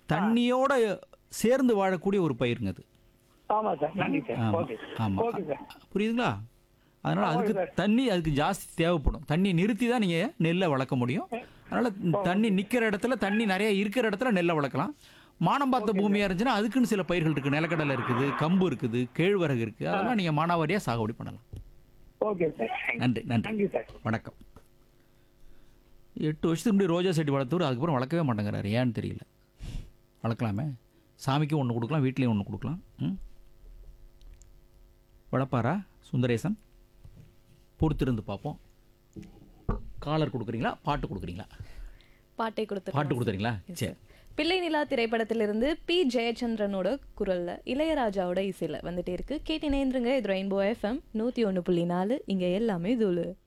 தண்ணியோட சேர்ந்து வாழக்கூடிய ஒரு பயிருங்க அது ஆமா சார் நன்றி சார் ஆமா ஓகே ஆமா ஓகே சார் புரியுதுங்களா அதனால அதுக்கு தண்ணி அதுக்கு ஜாஸ்தி தேவைப்படும் தண்ணி நிறுத்தி தான் நீங்க நெல்லை வளர்க்க முடியும் அதனால தண்ணி நிக்கிற இடத்துல தண்ணி நிறைய இருக்கிற இடத்துல நெல்லை வளர்க்கலாம் மானம் பார்த்த பூமியா இருந்துச்சுன்னா அதுக்குன்னு சில பயிர்கள் இருக்கு நிலக்கடலை இருக்குது கம்பு இருக்குது கேழ்வரகு இருக்கு அதெல்லாம் நீங்க மானாவாரியா சாகுபடி பண்ணலாம் ஓகே சார் நன்றி நன்றி தேங்க்யூ சார் வணக்கம் எட்டு வருஷத்துக்கு முன்னாடி ரோஜா செடி வளர்த்தவர் அதுக்கப்புறம் வளர்க்கவே மாட்டேங்கிறாரு ஏன்னு தெரியல வளர்க்கலாமே சாமிக்கும் ஒன்று கொடுக்கலாம் வீட்லேயும் ஒன்று கொடுக்கலாம் ம் வளர்ப்பாரா சுந்தரேசன் பொறுத்திருந்து பார்ப்போம் காலர் கொடுக்குறீங்களா பாட்டு கொடுக்குறீங்களா பாட்டை கொடுத்து பாட்டு கொடுத்துறீங்களா சரி பிள்ளை நிலா திரைப்படத்திலிருந்து பி ஜெயச்சந்திரனோட குரல்ல இளையராஜாவோட இசையில வந்துட்டே இருக்கு கேட்டு நேர்ந்துருங்க இது ரெயின்போ எஃப்எம் நூத்தி ஒன்று புள்ளி நாலு இங்க எல்லாமே தூளு